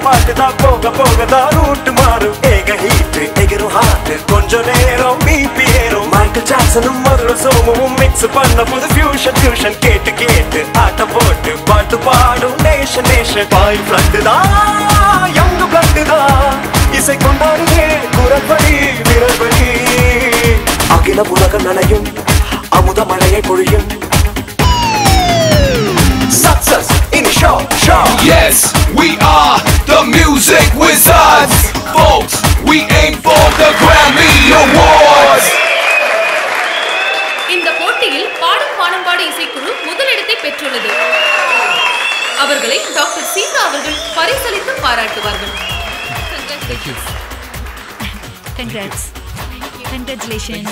பாட்டு தான் போக போக தான் ரூட் மாறும் ஏக ஹீட் எகிரும் ஹார்ட் கொஞ்ச நேரம் பிபி ஏறும் மைக்கேல் ஜாக்சனும் மதுர சோமும் மிக்ஸ் பண்ண புது ஃபியூஷன் ஃபியூஷன் கேட்டு கேட்டு ஆட்டம் போட்டு பாட்டு பாடும் நேஷன் நேஷன் பாய் ஃபிளட் தான் யங் பிளட் தான் இசை கொண்டாடுவே குரல் வழி விரல் வழி அகில உலகம் நனையும் அமுத மழையை பொழியும் Success in a show, show. Yes, we are the music wizards. Folks, we aim for the Grammy Awards. இந்த போட்டியில் பாடும் வானம்பாடு இசைக்குழு முதலிடத்தை பெற்றுள்ளது அவர்களை டாக்டர் சீதா அவர்கள் பரிசளித்து பாராட்டுவார்கள் Congrats. Congratulations.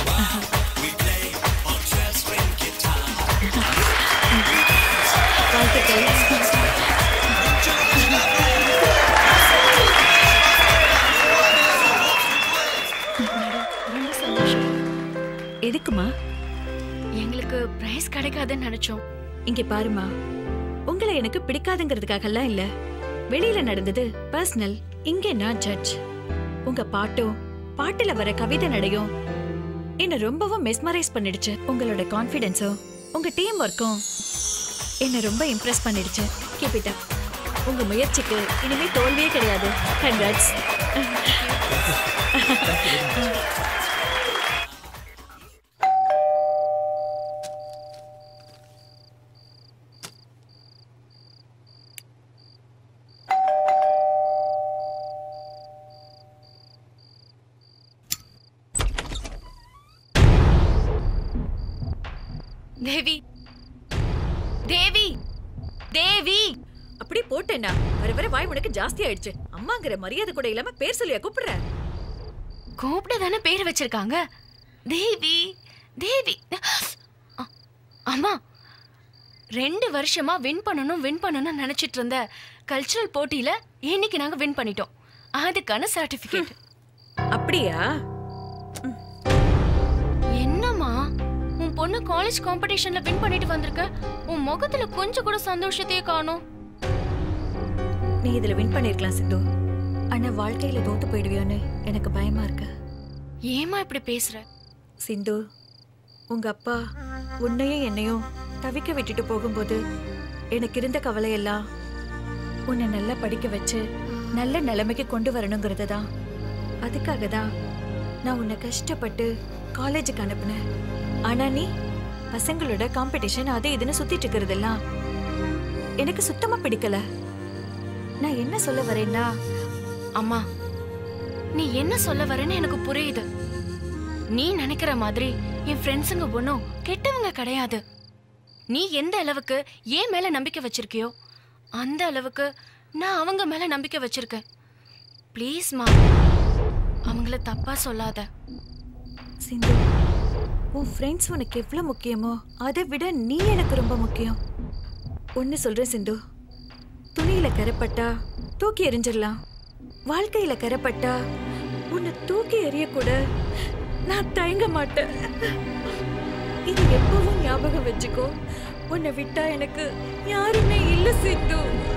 ரொம்ப சந்தோஷம் எதுக்குமா எங்களுக்கு பிரைஸ் கிடைக்காதுன்னு நினைச்சோம் இங்க பாருமா உங்களை எனக்கு பிடிக்காதுங்கிறதுக்காகலாம் இல்ல வெளியில நடந்தது பர்சனல் இங்க நான் ஜட்ஜ் உங்க பாட்டும் பாட்டுல வர கவிதை நடையும் என்ன ரொம்பவும் மெஸ்மரைஸ் பண்ணிடுச்சு உங்களோட கான்ஃபிடென்ஸும் உங்க டீம் ஒர்க்கும் என்ன ரொம்ப இம்ப்ரெஸ் பண்ணிடுச்சு கீப் இட் அப் உங்க முயற்சிக்கு இனிமே தோல்வியே கிடையாது கங்க்ராட்ஸ் தேவி தேவி தேவி அப்படி போட்டேன்னா வர வர வாய் உனக்கு ஜாஸ்தி ஆயிடுச்சு அம்மாங்கிற மரியாதை கூட இல்லாம பேர் சொல்லியா கூப்பிடுற கூப்பிட தானே பேர் வச்சிருக்காங்க தேவி தேவி அ- அம்மா ரெண்டு வருஷமா வின் பண்ணணும் வின் பண்ணணும்னு நினைச்சிட்டு இருந்த கல்ச்சுரல் போட்டியில இன்னைக்கு நாங்க வின் பண்ணிட்டோம் அதுக்கான சர்டிபிகேட் அப்படியா என்னம்மா உன் பொண்ணு காலேஜ் காம்படிஷன்ல வின் பண்ணிட்டு வந்திருக்க உன் முகத்துல கொஞ்சம் கூட சந்தோஷத்தையே காணோம் நீ இதுல வின் பண்ணிருக்கலாம் சிந்து ஆனா வாழ்க்கையில தோத்து போயிடுவியோன்னு எனக்கு பயமா இருக்கு ஏமா இப்படி பேசுற சிந்து உங்க அப்பா உன்னையும் என்னையும் தவிக்க விட்டுட்டு போகும்போது எனக்கு இருந்த கவலையெல்லாம் உன்னை நல்லா படிக்க வச்சு நல்ல நிலைமைக்கு கொண்டு வரணுங்கிறது தான் அதுக்காக தான் நான் உன்னை கஷ்டப்பட்டு காலேஜுக்கு அனுப்புனேன் ஆனா நீ பசங்களோட காம்படிஷன் அது இதுன்னு சுத்திட்டு இருக்கிறதெல்லாம் எனக்கு சுத்தமா பிடிக்கல நான் என்ன சொல்ல வரேன்னா அம்மா நீ என்ன சொல்ல வரேன்னு எனக்கு புரியுது நீ நினைக்கிற மாதிரி என் ஃப்ரெண்ட்ஸுங்க ஒன்றும் கெட்டவங்க கிடையாது நீ எந்த அளவுக்கு ஏன் மேல நம்பிக்கை வச்சிருக்கியோ அந்த அளவுக்கு நான் அவங்க மேல நம்பிக்கை வச்சிருக்கேன் ப்ளீஸ்மா அவங்கள தப்பா சொல்லாத சிந்து உன் ஃப்ரெண்ட்ஸ் உனக்கு எவ்வளவு முக்கியமோ அதை விட நீ எனக்கு ரொம்ப முக்கியம் ஒன்னு சொல்றேன் சிந்து துணியில கரைப்பட்டா தூக்கி எறிஞ்சிடலாம் வாழ்க்கையில கரைப்பட்டா உன்னை தூக்கி எறிய கூட நான் தயங்க மாட்டேன் இது எப்பவும் ஞாபகம் வச்சுக்கோ உன்னை விட்டா எனக்கு யாருமே இல்ல சிந்து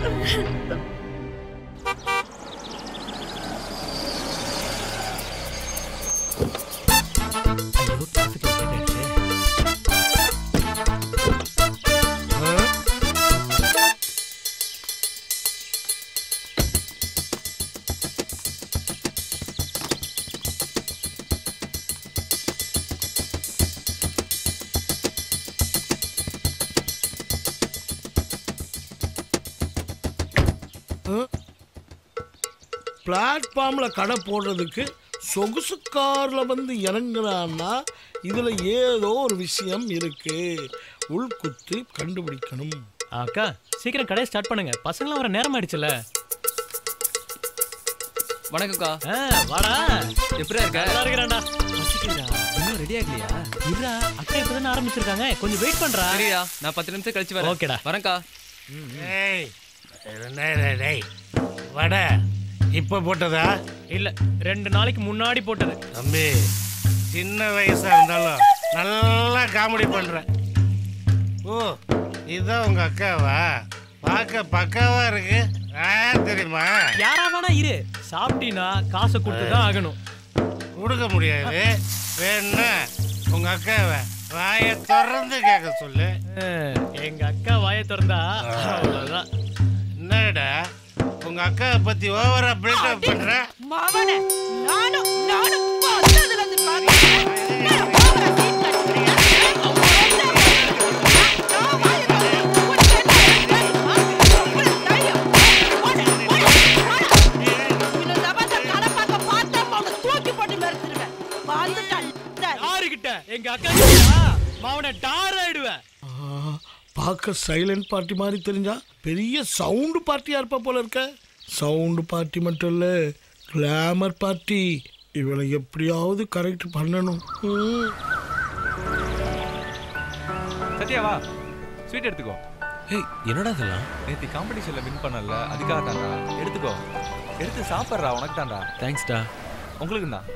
பிளாட்ஃபார்ம்ல கடை போடுறதுக்கு சொகுசு கார்ல வந்து இறங்குறான்னா இதுல ஏதோ ஒரு விஷயம் இருக்கு உள்குத்து கண்டுபிடிக்கணும் அக்கா சீக்கிரம் கடையை ஸ்டார்ட் பண்ணுங்க பசங்களாம் வர நேரம் ஆயிடுச்சுல வணக்கம்க்கா ஆ, வாடா எப்படி இருக்க நல்லா இருக்கிறான்டா பசிக்குதுடா இன்னும் ரெடி ஆகலையா இருடா அக்கா இப்பதானே ஆரம்பிச்சிருக்காங்க கொஞ்சம் வெயிட் பண்றா சரியா நான் பத்து நிமிஷம் கழிச்சு வரேன் ஓகேடா. வரேன்க்கா ஏய் டேய், டேய், வடை இப்ப போட்டதா இல்ல ரெண்டு நாளைக்கு முன்னாடி போட்டது தம்பி சின்ன வயசா இருந்தாலும் நல்லா காமெடி பண்ற ஓ இதுதான் உங்க அக்காவா பார்க்க பக்காவா இருக்கு தெரியுமா யாரா வேணா இரு சாப்பிட்டீங்கன்னா காசை கொடுத்து தான் ஆகணும் கொடுக்க முடியாது வேணா உங்க அக்காவை வாயை திறந்து கேட்க சொல்லு அஹ், எங்க அக்கா வாயை திறந்தா அவ்வளவுதான் என்னடா உங்க அக்காவை பத்தி ஓவரா பில்டப் பண்ற மவனே நானும் நானும் வந்ததுல இருந்து பாக்கிறேன் யாருகிட்ட எங்க அக்கா கிட்டயா? மாவன டார் ஆயிடுவேன் பார்க்க சைலண்ட் பார்ட்டி மாதிரி தெரிஞ்சா பெரிய சவுண்டு பார்ட்டியா இருப்பா போல இருக்க சவுண்டு பார்ட்டி மட்டும் இல்ல கிளாமர் பார்ட்டி இவளை எப்படியாவது கரெக்ட் பண்ணணும் ம். சத்யாவா ஸ்வீட் எடுத்துக்கோ ஏய் என்னடா இதெல்லாம் நேத்தி காம்படிஷன்ல வின் பண்ணல அதுக்காக தான்டா எடுத்துக்கோ எடுத்து சாப்பிட்றா உனக்கு தான்டா தேங்க்ஸ்டா உங்களுக்கு தான்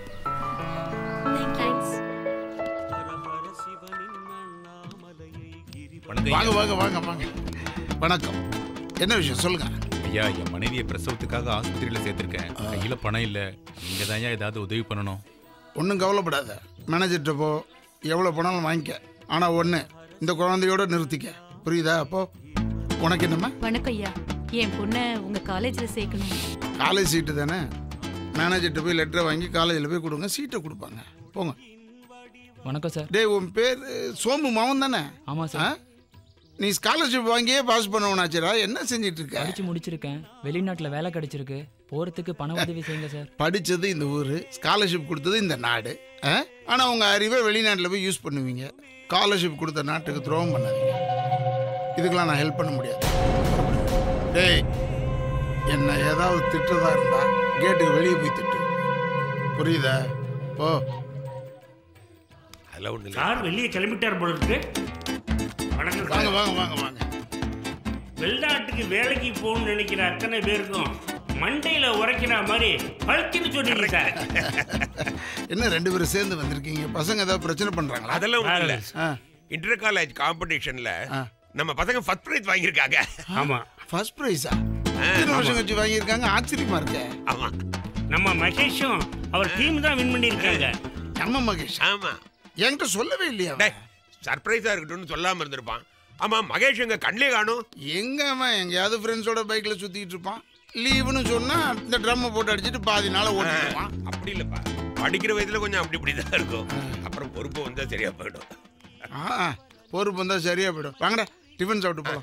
வாங்க வாங்க வாங்க வாங்க வணக்கம் என்ன விஷயம் சொல்லுங்க ஐயா என் மனைவியை பிரசவத்துக்காக ஆஸ்பத்திரியில சேர்த்திருக்கேன் கையில பணம் இல்ல நீங்க தான் ஏதாவது உதவி பண்ணணும் ஒன்றும் கவலைப்படாத மேனேஜர்கிட்ட போ எவ்வளோ பணம் வாங்கிக்க ஆனால் ஒன்று இந்த குழந்தையோட நிறுத்திக்க புரியுதா அப்போ உனக்கு என்னம்மா வணக்கம் ஐயா என் பொண்ணை உங்க காலேஜ்ல சேர்க்கணும் காலேஜ் சீட்டு தானே மேனேஜர்கிட்ட போய் லெட்டரை வாங்கி காலேஜில் போய் கொடுங்க சீட்டை கொடுப்பாங்க போங்க வணக்கம் சார் டேய் உன் பேர் சோமு மவன் தானே ஆமாம் ஆ? சார் நீ ஸ்காலர்ஷிப் வாங்கியே பாஸ் பண்ணவனாச்சுடா என்ன செஞ்சிட்டு இருக்க படிச்சு முடிச்சிருக்கேன் வெளிநாட்டில் வேலை கிடைச்சிருக்கு போறதுக்கு பண உதவி செய்யுங்க சார் படித்தது இந்த ஊர் ஸ்காலர்ஷிப் கொடுத்தது இந்த நாடு ஆனால் உங்கள் அறிவை வெளிநாட்டில் போய் யூஸ் பண்ணுவீங்க ஸ்காலர்ஷிப் கொடுத்த நாட்டுக்கு துரோகம் பண்ணாதீங்க இதுக்கெல்லாம் நான் ஹெல்ப் பண்ண முடியாது டேய் என்ன ஏதாவது திட்டுறதா இருந்தா கேட்டுக்கு வெளியே போய் திட்டு புரியுதா போ அதெல்லாம் ஒண்ணு சார் வெளியே கிளம்பிட்டார் போல இருக்கு வணக்கம் சார். வாங்க வாங்க வாங்க வாங்க வெளிநாட்டுக்கு வேலைக்கு போகணும்னு நினைக்கிற அத்தனை பேருக்கும் மண்டையில உரைக்கிற மாதிரி பழுக்கின்னு சொன்னீங்க சார் என்ன ரெண்டு பேரும் சேர்ந்து வந்திருக்கீங்க பசங்க ஏதாவது பிரச்சனை பண்றாங்களா அதெல்லாம் ஒண்ணும் இல்ல ஆ. இன்டர் காலேஜ் காம்படிஷன்ல நம்ம பசங்க ஃபர்ஸ்ட் பிரைஸ் வாங்கியிருக்காங்க ஆமா ஃபர்ஸ்ட் ப்ரைஸா இத்தனை வருஷம் கழிச்சு வாங்கியிருக்காங்க ஆச்சரியமா இருக்க ஆமா நம்ம மகேஷும் அவர் டீம் தான் வின் பண்ணியிருக்காங்க நம்ம மகேஷ் ஆமா என்கிட்ட சொல்லவே இல்லையா அவன்? சர்ப்ரைஸா இருக்கட்டும்னு சொல்லாம இருந்திருப்பான் ஆமா மகேஷ் எங்க கண்ணிலே காணும் எங்க அவன் எங்கேயாவது ஃப்ரெண்ட்ஸோட பைக்ல சுத்திட்டு இருப்பான் லீவுன்னு சொன்னா இந்த ட்ரம்மை போட்டு அடிச்சிட்டு பாதி நாள ஓட்டிடுவான் அப்படி இல்லப்பா படிக்கிற வயதுல கொஞ்சம் அப்படி இப்படி தான் இருக்கும் அப்புறம் பொறுப்பு வந்தா சரியா போயிடும் ஆ பொறுப்பு வந்தா சரியா போயிடும் வாங்கடா டிஃபன் சாப்பிட்டு போலாம்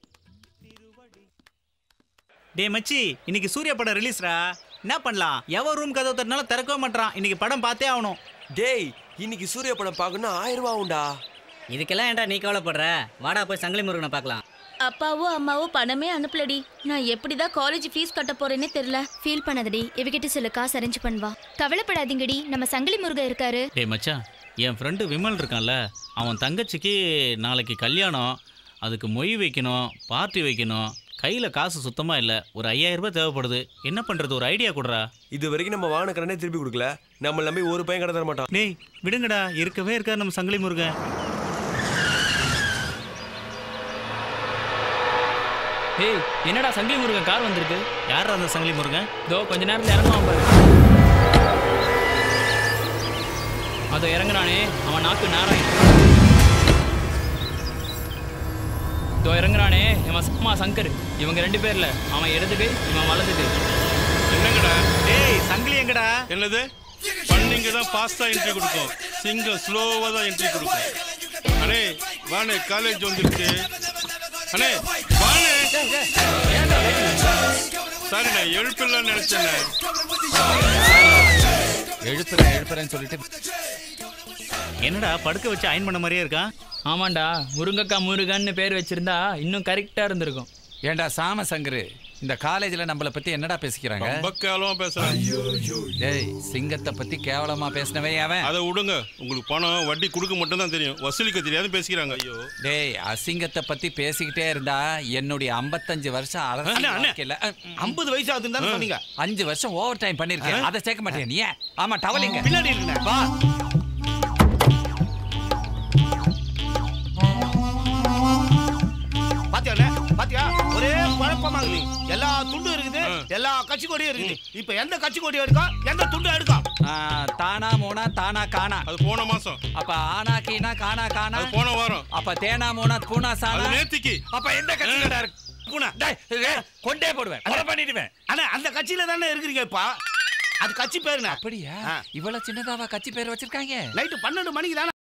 டேய் மச்சி இன்னைக்கு சூர்யா படம் ரிலீஸ்ரா என்ன பண்ணலாம் எவன் ரூம் கதவு தட்டினாலும் திறக்கவே மாட்டான் இன்னைக்கு படம் பார்த்தே ஆகணும் டேய் இன்னைக்கு சூர்யா படம் பார்க்கணும் ஆயிரம் ரூபா உண்டா இதுக்கெல்லாம் ஏன்டா நீ கவலைப்படுற வாடா போய் சங்கிலி முருகனை பார்க்கலாம் அப்பாவோ அம்மாவோ பணமே அனுப்பலடி நான் எப்படிதான் காலேஜ் ஃபீஸ் கட்ட போறேன்னே தெரியல ஃபீல் பண்ணாதடி இவகிட்ட சில காசு அரேஞ்ச் பண்ணுவா கவலைப்படாதீங்கடி நம்ம சங்கிலி முருகன் இருக்காரு டேய் மச்சான் என் ஃப்ரெண்டு விமல் இருக்கான்ல அவன் தங்கச்சிக்கு நாளைக்கு கல்யாணம் அதுக்கு மொய் வைக்கணும் பார்ட்டி வைக்கணும் கையில் காசு சுத்தமாக இல்லை ஒரு ஐயாயிரம் ரூபாய் தேவைப்படுது என்ன பண்ணுறது ஒரு ஐடியா கொடுறா இது வரைக்கும் நம்ம வாங்கின கடனே திருப்பி கொடுக்கல நம்ம நம்பி ஒரு பையன் கடை தர மாட்டான் டேய் விடுங்கடா இருக்கவே இருக்கார் நம்ம சங்கிலி முருகன் ஏய் என்னடா சங்கிலி முருகன் கார் வந்திருக்கு யார் அந்த சங்கிலி முருகன் இதோ கொஞ்ச நேரத்தில் இறங்குவான் பாரு அதோ இறங்குறானே அவன் நாக்கு நாராயண் இதோ இறங்குறானே இவன் சம்மா சங்கர் இவங்க ரெண்டு பேர்ல அவன் இடது கை இவன் வலது கை என்னங்கடா டேய் சங்கிலி எங்கடா என்னது பண்ணிங்க தான் ஃபாஸ்டா என்ட்ரி கொடுக்கும் சிங்கம் ஸ்லோவா தான் என்ட்ரி கொடுக்கும் அண்ணே வாணே காலேஜ் வந்துருச்சு அண்ணே வாணே சாரி நான் எழுப்பிடலாம்னு நினைச்சேன் எழுப்புறேன் எழுப்புறேன்னு சொல்லிட்டு என்னடா படுக்க வச்சு அயன் பண்ண மாதிரியே இருக்கான் ஆமாண்டா முருங்கக்கா முருகன்னு பேர் வச்சிருந்தா இன்னும் கரெக்டா இருந்திருக்கும் ஏண்டா சாம சங்கரு இந்த காலேஜ்ல நம்மள பத்தி என்னடா பேசிக்கிறாங்க ரொம்ப கேவலமா பேசுறேன் டேய் சிங்கத்தை பத்தி கேவலமா பேசினவே அவன் அதை விடுங்க உங்களுக்கு பணம் வட்டி கொடுக்க மட்டும் தான் தெரியும் வசூலிக்க தெரியாது பேசிக்கிறாங்க ஐயோ டேய் அசிங்கத்தை பத்தி பேசிக்கிட்டே இருந்தா என்னுடைய 55 வருஷம் அண்ணே, அரசியல் அண்ணே. வாழ்க்கையில ஐம்பது வயசு ஆகுதுன்னு தானே சொன்னீங்க அஞ்சு வருஷம் ஓவர் டைம் பண்ணிருக்கேன் ஆ? அதை சேர்க்க மாட்டேன் நீ ஏன்? ஆமா டவலிங்க பின்னாடி இருக்குண்ணே. வா பாத்தியா பாத்தியா ஒரே குழப்பமா மகனி எல்லா துண்டும் இருக்குது எல்லா கட்சி கொடியும் இருக்குது இப்ப எந்த கட்சி கொடி எடுக்கும் எந்த துண்டு எடுக்கும் ஆ, தானா மோனா தானா காணா அது போன மாசம் அப்ப ஆனா கீனா காணா காணா அது போன வாரம் அப்ப தேனா மோனா பூனா சானா அது நேத்திக்கு அப்ப எந்த கட்சியிலடா இருக்கு பூனா டேய், ஏய், கொண்டே போடுவேன் கொலை பண்ணிடுவேன் அண்ணா அந்த கட்சியில தானே இருக்கிறீங்க இப்ப அது கட்சி பேருண்ணா அப்படியா இவ்வளவு சின்னதாவா கட்சி பேர் வச்சிருக்காங்க நைட்டு பன்னெண்டு மணிக்கு தானே